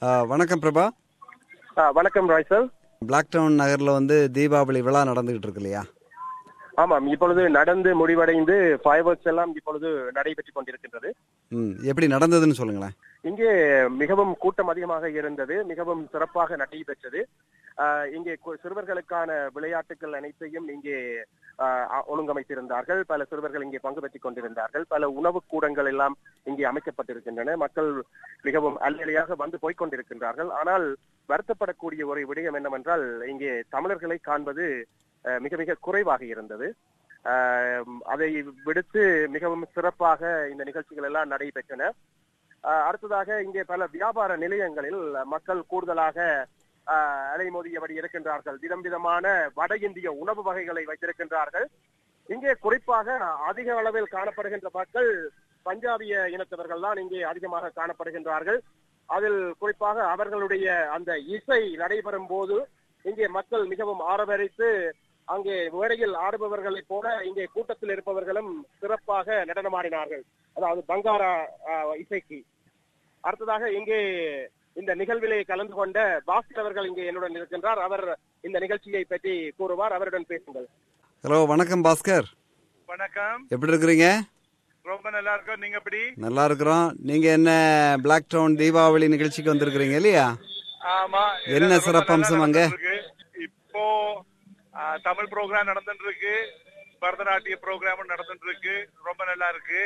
ஆ, வணக்கம் பிரபா ஆ, வணக்கம் Rai sir black down நகர்ல வந்து தீபாவளி விழா நடந்துகிட்டு இருக்கு இல்லையா ஆமாம் இப்பொழுது நடந்து முடிவடைந்து ஃபைவ் எல்லாம் இப்பொழுது நடைபெற்றுக் கொண்டிருக்கின்றது ம் எப்படி நடந்ததுன்னு சொல்லுங்களேன் இங்கே மிகவும் கூட்டம் அதிகமாக இருந்தது மிகவும் சிறப்பாக நடைபெற்றது ஆ, இங்கே கு- சிறுவர்களுக்கான விளையாட்டுகள் அனைத்தையும் இங்கே ஆ, அ- ஒழுங்கமைத்திருந்தார்கள் பல சிறுவர்கள் இங்கே பங்கு பெற்றுக் கொண்டிருந்தார்கள் பல உணவு கூடங்கள் எல்லாம் இங்கே அமைக்கப்பட்டிருக்கின்றன மக்கள் மிகவும் அல்லலியாக வந்து போய்க் கொண்டிருக்கின்றார்கள் ஆனால் வருத்தப்படக்கூடிய ஒரு விடயம் என்னவென்றால் இங்கே தமிழர்களை காண்பது அஹ், மிக மிக குறைவாக இருந்தது அஹ், அதை விடுத்து மிகவும் சிறப்பாக இந்த நிகழ்ச்சிகள் எல்லாம் நடைபெற்றன அஹ், அடுத்ததாக இங்கே பல வியாபார நிலையங்களில் மக்கள் கூடுதலாக அஹ், அலைமோதியபடி இருக்கின்றார்கள் விதம் விதமான வட இந்திய உணவு வகைகளை வைத்திருக்கின்றார்கள் இங்கே குறிப்பாக அதிக அளவில் காணப்படுகின்ற மக்கள் பஞ்சாபிய இனத்தவர்கள் தான் இங்கே அதிகமாக காணப்படுகின்றார்கள் அதில் குறிப்பாக அவர்களுடைய அந்த இசை நடைபெறும் போது இங்கே மக்கள் மிகவும் ஆரவரித்து அங்கே மேடையில் ஆடுபவர்களைப் போல இங்கே கூட்டத்தில் இருப்பவர்களும் சிறப்பாக நடனமாடினார்கள் அதாவது பங்காரா ஆஹ், இசைக்கு அடுத்ததாக இங்கே இந்த நிகழ்விலே கலந்து கொண்ட பாஸ்கர் அவர்கள் இங்கே என்னுடன் இருக்கின்றார் அவர் இந்த நிகழ்ச்சியை பற்றி கூறுவார் அவருடன் பேசுங்கள் ஹலோ வணக்கம் பாஸ்கர் வணக்கம் எப்படி இருக்கிறீங்க ரொம்ப நல்லா இருக்கோம் நீங்க எப்படி நல்லா இருக்கிறோம் நீங்க என்ன பிளாக் டவுன் தீபாவளி நிகழ்ச்சிக்கு வந்திருக்கிறீங்க இல்லையா ஆமா என்ன எல்லாம் ரொம்ப சிறப்பம்சம் நல்லா அங்க? நடந்துட்டு இருக்கு. இப்போ ஆ, தமிழ் ப்ரோக்ராம் நடந்துட்டு இருக்கு பரதநாட்டிய ப்ரோக்ராமும் நடந்துட்டு இருக்கு ரொம்ப நல்லா இருக்கு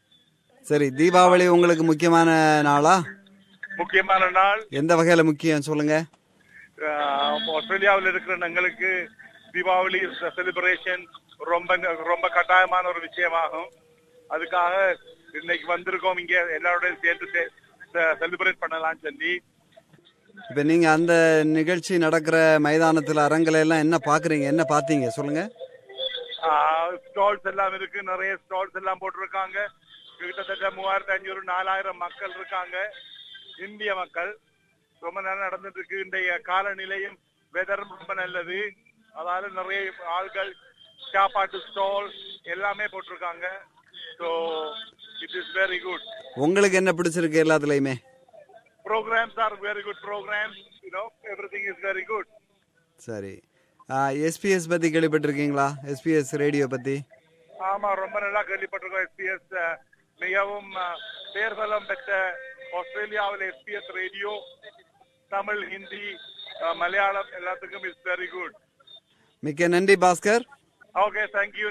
சரி தீபாவளி உங்களுக்கு முக்கியமான நாளா முக்கியமான நாள் எந்த வகையில முக்கியம் சொல்லுங்க ஆ, ஆஸ்திரேலியாவில் இருக்கிற எங்களுக்கு தீபாவளி செலிப்ரேஷன் ரொம்ப ரொம்ப கட்டாயமான ஒரு விஷயமாகும் அதுக்காக இன்னைக்கு வந்திருக்கோம் இங்க எல்லாரோடையும் சேர்ந்து செலிப்ரேட் பண்ணலாம்னு சொல்லி இப்ப நீங்க அந்த நிகழ்ச்சி நடக்கிற மைதானத்துல அரங்குல எல்லாம் என்ன பாக்குறீங்க என்ன பாத்தீங்க சொல்லுங்க ஸ்டால்ஸ் எல்லாம் இருக்கு நிறைய ஸ்டால்ஸ் எல்லாம் போட்டிருக்காங்க கிட்டத்தட்ட மூவாயிரத்தி அஞ்சூறு நாலாயிரம் மக்கள் இருக்காங்க இந்திய மக்கள் ரொம்ப நல்லா நடந்துட்டு இருக்கு இன்றைய காலநிலையும் வெதரும் ரொம்ப நல்லது அதாவது நிறைய ஆள்கள் சாப்பாட்டு ஸ்டால் எல்லாமே போட்டிருக்காங்க so it is very good உங்களுக்கு என்ன பிடிச்சிருக்கு எல்லாத்துலயுமே programs are very good programs you know everything is very good சரி எஸ்பிஎஸ் பத்தி கேள்விப்பட்டிருக்கீங்களா எஸ்பிஎஸ் ரேடியோ பத்தி ஆமா ரொம்ப நல்லா கேள்விப்பட்டிருக்கோம் எஸ்பிஎஸ் மிகவும் அஹ், பேர்பலம் பெற்ற ஆஸ்திரேலியாவில் எஸ்பிஎஸ் ரேடியோ தமிழ் ஹிந்தி அஹ், மலையாளம் எல்லாத்துக்கும் இஸ் வெரி குட் மிக்க நன்றி பாஸ்கர் ஓகே தேங்க்யூ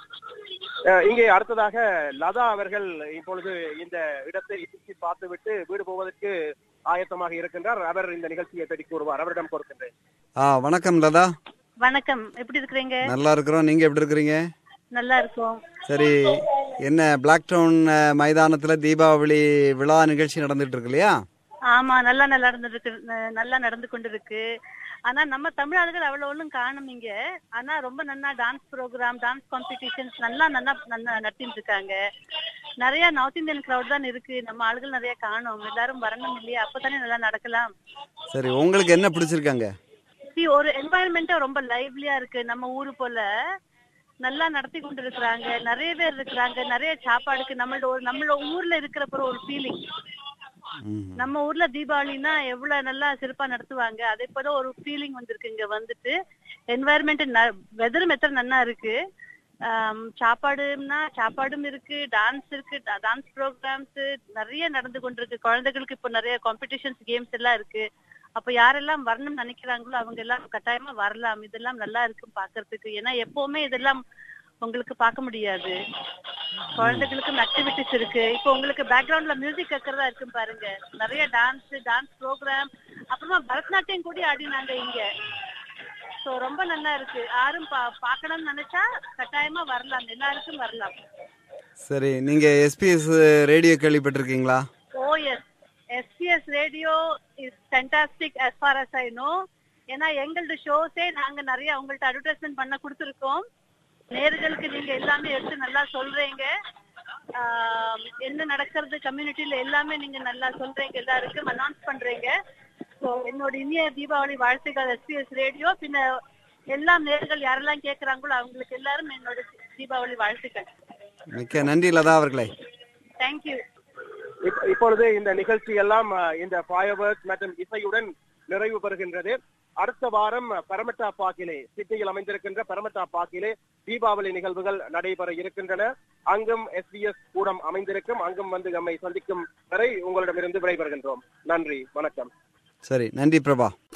அஹ் இங்கே அடுத்ததாக லதா அவர்கள் இப்பொழுது இந்த இடத்தை சுற்றி பார்த்துவிட்டு வீடு போவதற்கு ஆயத்தமாக இருக்கின்றார் அவர் இந்த நிகழ்ச்சியை பற்றி கூறுவார் அவரிடம் கொடுக்கின்றேன் ஆ வணக்கம் லதா வணக்கம் எப்படி இருக்கிறீங்க நல்லா இருக்கிறோம் நீங்க எப்படி இருக்கிறீங்க நல்லா இருக்கோம் சரி என்ன பிளாக் டவுன் அஹ், மைதானத்துல தீபாவளி விழா நிகழ்ச்சி நடந்துட்டு இருக்கு இல்லையா ஆமா நல்லா நல்லா நடந்துருக்கு ந- நல்லா நடந்து கொண்டு இருக்கு ஆனா நம்ம தமிழ் ஆளுகள் அவ்வளவு ஒண்ணும் காணும் இங்க ஆனா ரொம்ப நல்லா டான்ஸ் ப்ரோக்ராம் டான்ஸ் காம்படிஷன்ஸ் நல்லா நல்லா நல்லா நடத்திட்டு இருக்காங்க நிறைய நார்த் இந்தியன் கிரௌட் தான் இருக்கு நம்ம ஆளுகள் நிறைய காணும் எல்லாரும் வரணும் இல்லையா அப்பதானே நல்லா நடக்கலாம் சரி உங்களுக்கு என்ன பிடிச்சிருக்காங்க See, ஒரு என்வாயன்மெண்ட்டே ரொம்ப லைவ்லியா இருக்கு நம்ம ஊரு போல நல்லா நடத்தி கொண்டு இருக்கிறாங்க நிறைய பேர் இருக்கிறாங்க நிறைய சாப்பாடுக்கு நம்மளோட ஒரு நம்மளோட ஊர்ல இருக்கிறப்ப ஒரு ஃபீலிங் ம். நம்ம ஊர்ல தீபாவளினா எவ்வளவு நல்லா சிறப்பா நடத்துவாங்க அதே போல ஒரு ஃபீலிங் வந்திருக்கு இங்க வந்துட்டு என்வாயர்மெண்ட் வெதரும் எத்தனை நல்லா இருக்கு ஆம், சாப்பாடுன்னா சாப்பாடும் இருக்கு டான்ஸ் இருக்கு டான்ஸ் ப்ரோக்ராம்ஸ் நிறைய நடந்து கொண்டிருக்கு குழந்தைகளுக்கு இப்போ நிறைய காம்படிஷன்ஸ் கேம்ஸ் எல்லாம் இருக்கு அப்ப யாரெல்லாம் வரணும்னு நினைக்கிறாங்களோ அவங்க எல்லாம் கட்டாயமா வரலாம் இதெல்லாம் நல்லா இருக்கு பாக்குறதுக்கு ஏன்னா எப்பவுமே இதெல்லாம் உங்களுக்கு பார்க்க முடியாது குழந்தைகளுக்கும் ஆக்டிவிட்டிஸ் இருக்கு இப்போ உங்களுக்கு பேக்ரவுண்ட்ல மியூசிக் கேட்கறதா இருக்கு பாருங்க நிறைய டான்ஸ் டான்ஸ் ப்ரோக்ராம் அப்புறமா பரதநாட்டியம் கூட ஆடினாங்க இங்க சோ ரொம்ப நல்லா இருக்கு யாரும் பா- பார்க்கணும்னு நினைச்சா கட்டாயமா வரலாம் எல்லாருக்கும் வரலாம் சரி நீங்க எஸ்பிஎஸ் ரேடியோ கேள்விப்பட்டிருக்கீங்களா oh yes SBS radio is fantastic as far as I know ஏன்னா எங்களோட ஷோஸே நாங்க நிறைய உங்கள்ட்ட அட்வர்டைஸ்மெண்ட் பண்ண கொடுத்துருக்கோம் நேர்களுக்கு நீங்க எல்லாமே எடுத்து நல்லா சொல்றீங்க ஆம், என்ன நடக்கிறது கம்யூனிட்டில எல்லாமே நீங்க நல்லா சொல்றீங்க எல்லாருக்கும் அனௌன்ஸ் பண்றீங்க ஸோ என்னோட இனிய தீபாவளி வாழ்த்துக்கள் எஸ்பிஎஸ் ரேடியோ பின்ன எல்லா நேர்கள் யாரெல்லாம் கேட்கறாங்களோ அவங்களுக்கு எல்லாரும் என்னோட தீபாவளி வாழ்த்துக்கள் மிக்க நன்றி லதா அவர்களே தேங்க்யூ இப்ப- இப்பொழுது இந்த நிகழ்ச்சி எல்லாம் அஹ், இந்த ஃபயர் மற்றும் இசையுடன் நிறைவு பெறுகின்றது அடுத்த வாரம் பரமட்டா பாக்கிலே சிட்டியில் அமைந்திருக்கின்ற பரமட்டா பாக்கிலே தீபாவளி நிகழ்வுகள் நடைபெற இருக்கின்றன அங்கும் எஸ்பிஎஸ் கூடம் அமைந்திருக்கும் அங்கும் வந்து நம்மை சந்திக்கும் வரை உங்களிடமிருந்து விடைபெறுகின்றோம் நன்றி வணக்கம் சரி நன்றி பிரபா